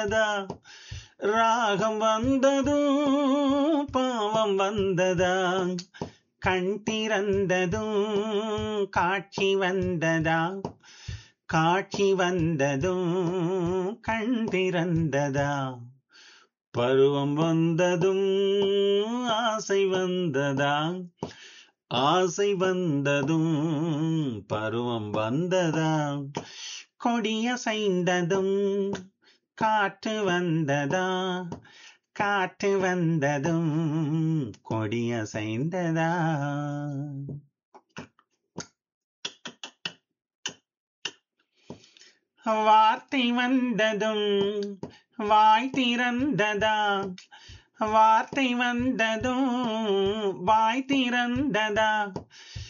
வந்ததா ராகம் வந்ததும் பாவம் வந்ததா கண் திறந்ததும் காட்சி வந்ததா காட்சி வந்ததும் கண் திறந்ததா பருவம் வந்ததும் ஆசை வந்ததா ஆசை வந்ததும் பருவம் வந்ததா கொடியசைந்ததும் காற்று வந்ததா காற்று வந்ததும் கொடியசைந்ததா வார்த்தை வந்ததும் வாய் திறந்ததா வார்த்தை வந்ததும் வாய் திறந்ததா